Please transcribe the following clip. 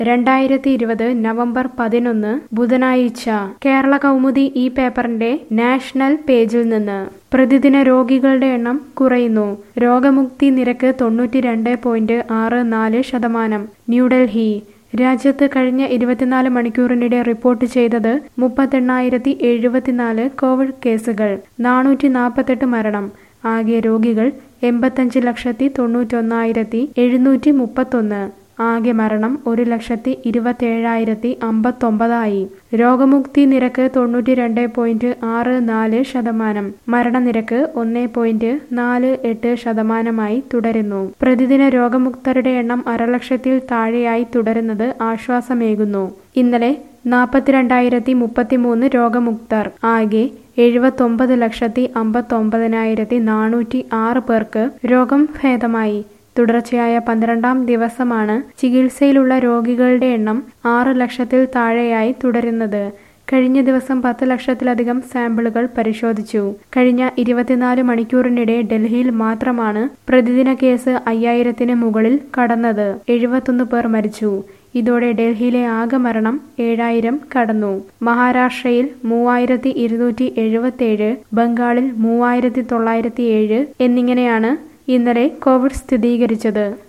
രണ്ടായിരത്തി ഇരുപത് നവംബർ പതിനൊന്ന് ബുധനാഴ്ച കേരള കൗമുദി ഈ പേപ്പറിന്റെ നാഷണൽ പേജിൽ നിന്ന് പ്രതിദിന രോഗികളുടെ എണ്ണം കുറയുന്നു രോഗമുക്തി നിരക്ക് തൊണ്ണൂറ്റി രണ്ട് പോയിന്റ് ആറ് നാല് ശതമാനം ന്യൂഡൽഹി രാജ്യത്ത് കഴിഞ്ഞ ഇരുപത്തിനാല് മണിക്കൂറിനിടെ റിപ്പോർട്ട് ചെയ്തത് മുപ്പത്തെണ്ണായിരത്തി എഴുപത്തിനാല് കോവിഡ് കേസുകൾ നാനൂറ്റി നാൽപ്പത്തെട്ട് മരണം ആകെ രോഗികൾ എൺപത്തഞ്ച് ലക്ഷത്തി തൊണ്ണൂറ്റൊന്നായിരത്തി എഴുന്നൂറ്റി മുപ്പത്തൊന്ന് ആകെ മരണം ഒരു ലക്ഷത്തി ഇരുപത്തേഴായിരത്തി അമ്പത്തൊമ്പതായി രോഗമുക്തി നിരക്ക് തൊണ്ണൂറ്റി രണ്ട് പോയിന്റ് ആറ് നാല് ശതമാനം മരണനിരക്ക് ഒന്ന് പോയിന്റ് നാല് എട്ട് ശതമാനമായി തുടരുന്നു പ്രതിദിന രോഗമുക്തരുടെ എണ്ണം അരലക്ഷത്തിൽ താഴെയായി തുടരുന്നത് ആശ്വാസമേകുന്നു ഇന്നലെ നാൽപ്പത്തിരണ്ടായിരത്തി മുപ്പത്തിമൂന്ന് രോഗമുക്തർ ആകെ എഴുപത്തൊമ്പത് ലക്ഷത്തി അമ്പത്തൊമ്പതിനായിരത്തി നാനൂറ്റി ആറ് പേർക്ക് രോഗം ഭേദമായി തുടർച്ചയായ പന്ത്രണ്ടാം ദിവസമാണ് ചികിത്സയിലുള്ള രോഗികളുടെ എണ്ണം ആറ് ലക്ഷത്തിൽ താഴെയായി തുടരുന്നത് കഴിഞ്ഞ ദിവസം പത്ത് ലക്ഷത്തിലധികം സാമ്പിളുകൾ പരിശോധിച്ചു കഴിഞ്ഞ ഇരുപത്തിനാല് മണിക്കൂറിനിടെ ഡൽഹിയിൽ മാത്രമാണ് പ്രതിദിന കേസ് അയ്യായിരത്തിന് മുകളിൽ കടന്നത് എഴുപത്തൊന്ന് പേർ മരിച്ചു ഇതോടെ ഡൽഹിയിലെ ആകെ മരണം ഏഴായിരം കടന്നു മഹാരാഷ്ട്രയിൽ മൂവായിരത്തി ഇരുന്നൂറ്റി എഴുപത്തേഴ് ബംഗാളിൽ മൂവായിരത്തി തൊള്ളായിരത്തി ഏഴ് എന്നിങ്ങനെയാണ് ഇന്നലെ കോവിഡ് സ്ഥിരീകരിച്ചത്